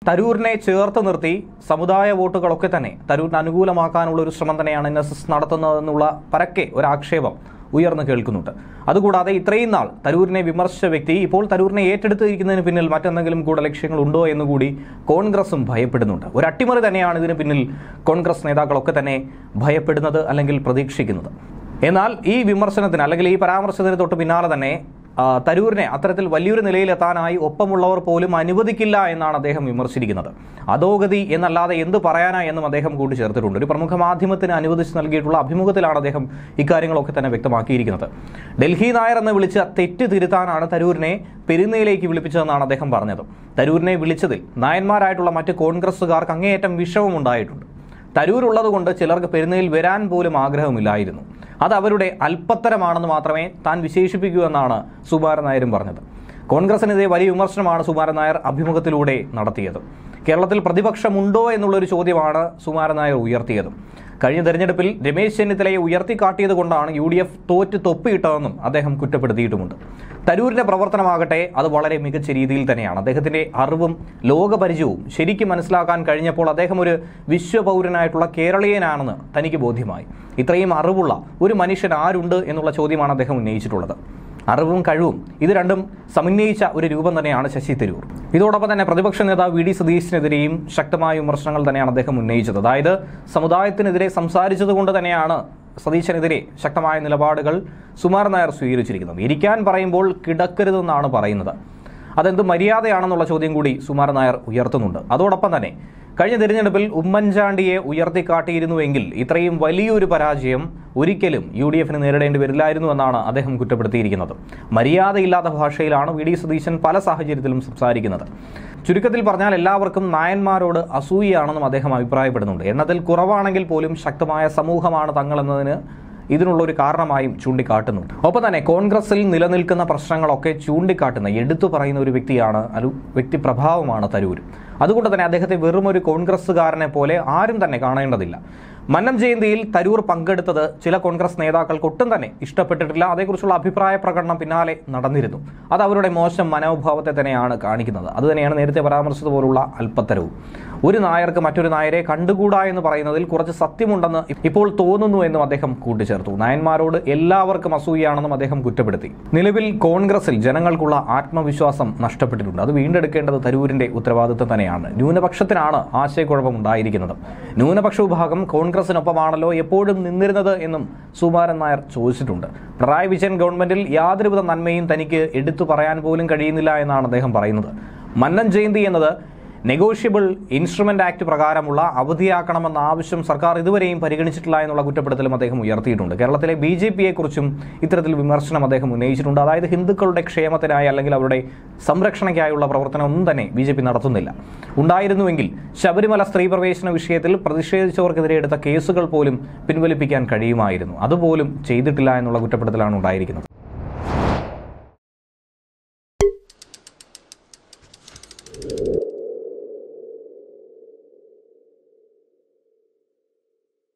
തരൂരിനെ ചേർത്ത് നിർത്തി സമുദായ വോട്ടുകളൊക്കെ തന്നെ തരൂരിന് അനുകൂലമാക്കാനുള്ള ഒരു ശ്രമം തന്നെയാണ് എൻ എസ് എസ് നടത്തുന്നതെന്നുള്ള പരക്കെ ഒരു ആക്ഷേപം ഉയർന്നു കേൾക്കുന്നുണ്ട് അതുകൂടാതെ ഇത്രയും നാൾ തരൂരിനെ വിമർശിച്ച വ്യക്തി ഇപ്പോൾ തരൂരിനെ ഏറ്റെടുത്തിരിക്കുന്നതിന് പിന്നിൽ മറ്റെന്തെങ്കിലും കൂടെ ലക്ഷ്യങ്ങളുണ്ടോ എന്നുകൂടി കോൺഗ്രസും ഭയപ്പെടുന്നുണ്ട് ഒരു അട്ടിമറി തന്നെയാണ് ഇതിന് പിന്നിൽ കോൺഗ്രസ് നേതാക്കളൊക്കെ തന്നെ ഭയപ്പെടുന്നത് അല്ലെങ്കിൽ പ്രതീക്ഷിക്കുന്നത് എന്നാൽ ഈ വിമർശനത്തിന് അല്ലെങ്കിൽ ഈ പരാമർശത്തിന് തൊട്ട് പിന്നാലെ തന്നെ ആ, തരൂരിനെ അത്തരത്തിൽ വലിയൊരു നിലയിലെത്താനായി ഒപ്പമുള്ളവർ പോലും അനുവദിക്കില്ല എന്നാണ് അദ്ദേഹം വിമർശിച്ചിരിക്കുന്നത് അധോഗതി എന്നല്ലാതെ എന്ത് പറയാനാ എന്നും അദ്ദേഹം കൂട്ടിച്ചേർത്തിട്ടുണ്ട് ഒരു പ്രമുഖ മാധ്യമത്തിന് അനുവദിച്ച് നൽകിയിട്ടുള്ള അഭിമുഖത്തിലാണ് അദ്ദേഹം ഇക്കാര്യങ്ങളൊക്കെ തന്നെ വ്യക്തമാക്കിയിരിക്കുന്നത് ഡൽഹി നായർ എന്ന് വിളിച്ച തെറ്റ് തിരുത്താനാണ് തരൂരിനെ പെരുന്നയിലേക്ക് വിളിപ്പിച്ചതെന്നാണ് അദ്ദേഹം പറഞ്ഞത് തരൂരിനെ വിളിച്ചതിൽ നായന്മാരായിട്ടുള്ള മറ്റ് കോൺഗ്രസ്സുകാർക്ക് അങ്ങേയറ്റം വിഷമമുണ്ടായിട്ടുണ്ട് തരൂരുള്ളത് കൊണ്ട് ചിലർക്ക് പെരുന്നയിൽ വരാൻ പോലും ആഗ്രഹമില്ലായിരുന്നു അത് അവരുടെ അല്പത്തരമാണെന്ന് മാത്രമേ താൻ വിശേഷിപ്പിക്കൂ എന്നാണ് സുകുമാരൻ നായരും പറഞ്ഞത് കോൺഗ്രസിനെതിരെ വലിയ വിമർശനമാണ് സുകുമാരൻ നായർ അഭിമുഖത്തിലൂടെ നടത്തിയത് കേരളത്തിൽ പ്രതിപക്ഷമുണ്ടോ എന്നുള്ളൊരു ചോദ്യമാണ് സുകുമാരൻ നായർ ഉയർത്തിയത് കഴിഞ്ഞ തെരഞ്ഞെടുപ്പിൽ രമേശ് ചെന്നിത്തലയെ ഉയർത്തിക്കാട്ടിയത് കൊണ്ടാണ് യു ഡി എഫ് തോറ്റ് തൊപ്പിയിട്ടതെന്നും അദ്ദേഹം കുറ്റപ്പെടുത്തിയിട്ടുമുണ്ട് തരൂരിന്റെ പ്രവർത്തനമാകട്ടെ അത് വളരെ മികച്ച രീതിയിൽ തന്നെയാണ് അദ്ദേഹത്തിന്റെ അറിവും ലോകപരിചയവും ശരിക്കും മനസ്സിലാക്കാൻ കഴിഞ്ഞപ്പോൾ അദ്ദേഹം ഒരു വിശ്വപൗരനായിട്ടുള്ള കേരളീയനാണെന്ന് തനിക്ക് ബോധ്യമായി ഇത്രയും അറിവുള്ള ഒരു മനുഷ്യൻ ആരുണ്ട് എന്നുള്ള ചോദ്യമാണ് അദ്ദേഹം ഉന്നയിച്ചിട്ടുള്ളത് അറിവും കഴിവും ഇത് രണ്ടും സമന്വയിച്ച ഒരു രൂപം തന്നെയാണ് ശശി തരൂർ ഇതോടൊപ്പം തന്നെ പ്രതിപക്ഷ നേതാവ് വി ഡി സതീശിനെതിരെയും ശക്തമായ വിമർശനങ്ങൾ തന്നെയാണ് അദ്ദേഹം ഉന്നയിച്ചത് അതായത് സമുദായത്തിനെതിരെ സംസാരിച്ചത് കൊണ്ട് തന്നെയാണ് സതീശനെതിരെ ശക്തമായ നിലപാടുകൾ സുമാർ നായർ സ്വീകരിച്ചിരിക്കുന്നത് ഇരിക്കാൻ പറയുമ്പോൾ കിടക്കരുതെന്നാണ് പറയുന്നത് അതെന്ത് മര്യാദയാണെന്നുള്ള ചോദ്യം കൂടി സുമാർ നായർ ഉയർത്തുന്നുണ്ട് അതോടൊപ്പം തന്നെ കഴിഞ്ഞ തിരഞ്ഞെടുപ്പിൽ ഉമ്മൻചാണ്ടിയെ ഉയർത്തിക്കാട്ടിയിരുന്നുവെങ്കിൽ ഇത്രയും വലിയൊരു പരാജയം ഒരിക്കലും യു ഡി എഫിന് നേരിടേണ്ടി വരില്ലായിരുന്നു എന്നാണ് അദ്ദേഹം കുറ്റപ്പെടുത്തിയിരിക്കുന്നത് മര്യാദയില്ലാത്ത ഭാഷയിലാണ് വി ഡി സതീശൻ പല സാഹചര്യത്തിലും സംസാരിക്കുന്നത് ചുരുക്കത്തിൽ പറഞ്ഞാൽ എല്ലാവർക്കും നായന്മാരോട് അസൂയയാണെന്നും അദ്ദേഹം അഭിപ്രായപ്പെടുന്നുണ്ട് എണ്ണത്തിൽ കുറവാണെങ്കിൽ പോലും ശക്തമായ സമൂഹമാണ് തങ്ങളെന്നതിന് ഇതിനുള്ള ഒരു കാരണമായും ചൂണ്ടിക്കാട്ടുന്നുണ്ട് ഒപ്പം തന്നെ കോൺഗ്രസിൽ നിലനിൽക്കുന്ന പ്രശ്നങ്ങളൊക്കെ ചൂണ്ടിക്കാട്ടുന്ന എടുത്തു പറയുന്ന ഒരു വ്യക്തിയാണ് ഒരു വ്യക്തി പ്രഭാവമാണ് തരൂർ അതുകൊണ്ട് തന്നെ അദ്ദേഹത്തെ വെറും ഒരു കോൺഗ്രസ്സുകാരനെ പോലെ ആരും തന്നെ കാണേണ്ടതില്ല മന്നം ജയന്തിയിൽ തരൂർ പങ്കെടുത്തത് ചില കോൺഗ്രസ് നേതാക്കൾക്ക് ഒട്ടും തന്നെ ഇഷ്ടപ്പെട്ടിട്ടില്ല അതേക്കുറിച്ചുള്ള അഭിപ്രായ പ്രകടനം പിന്നാലെ നടന്നിരുന്നു അത് അവരുടെ മോശം മനോഭാവത്തെ തന്നെയാണ് കാണിക്കുന്നത് അതുതന്നെയാണ് നേരത്തെ പരാമർശിച്ചതുപോലുള്ള അല്പത്തരവും ഒരു നായർക്ക് മറ്റൊരു നായരെ കണ്ടുകൂടാ എന്ന് പറയുന്നതിൽ കുറച്ച് സത്യമുണ്ടെന്ന് ഇപ്പോൾ തോന്നുന്നു എന്നും അദ്ദേഹം കൂട്ടിച്ചേർത്തു നായന്മാരോട് എല്ലാവർക്കും അസൂയാണെന്നും അദ്ദേഹം കുറ്റപ്പെടുത്തി നിലവിൽ കോൺഗ്രസിൽ ജനങ്ങൾക്കുള്ള ആത്മവിശ്വാസം നഷ്ടപ്പെട്ടിട്ടുണ്ട് അത് വീണ്ടെടുക്കേണ്ടത് തരൂരിന്റെ ഉത്തരവാദിത്വം തന്നെയാണ് ന്യൂനപക്ഷത്തിനാണ് ആശയക്കുഴപ്പം ഉണ്ടായിരിക്കുന്നത് ന്യൂനപക്ഷ വിഭാഗം കോൺഗ്രസിനൊപ്പമാണല്ലോ എപ്പോഴും നിന്നിരുന്നത് എന്നും സുമാരൻ നായർ ചോദിച്ചിട്ടുണ്ട് പിണറായി വിജയൻ ഗവൺമെന്റിൽ യാതൊരുവിധ നന്മയും തനിക്ക് എടുത്തു പറയാൻ പോലും കഴിയുന്നില്ല എന്നാണ് അദ്ദേഹം പറയുന്നത് മന്നൻ ജയന്തി എന്നത് നെഗോഷ്യബിൾ ഇൻസ്ട്രുമെന്റ് ആക്ട് പ്രകാരമുള്ള അവധിയാക്കണമെന്ന ആവശ്യം സർക്കാർ ഇതുവരെയും പരിഗണിച്ചിട്ടില്ല എന്നുള്ള കുറ്റപ്പെടുത്തലും അദ്ദേഹം ഉയർത്തിയിട്ടുണ്ട് കേരളത്തിലെ ബി ജെ പിയെക്കുറിച്ചും ഇത്തരത്തിൽ വിമർശനം അദ്ദേഹം ഉന്നയിച്ചിട്ടുണ്ട് അതായത് ഹിന്ദുക്കളുടെ ക്ഷേമത്തിനായി അല്ലെങ്കിൽ അവരുടെ സംരക്ഷണയ്ക്കായുള്ള പ്രവർത്തനം ഒന്നും തന്നെ ബി ജെ പി നടത്തുന്നില്ല ഉണ്ടായിരുന്നുവെങ്കിൽ ശബരിമല സ്ത്രീ പ്രവേശന വിഷയത്തിൽ പ്രതിഷേധിച്ചവർക്കെതിരെ എടുത്ത കേസുകൾ പോലും പിൻവലിപ്പിക്കാൻ കഴിയുമായിരുന്നു അതുപോലും ചെയ്തിട്ടില്ല എന്നുള്ള കുറ്റപ്പെടുത്തലാണ് ഉണ്ടായിരിക്കുന്നത്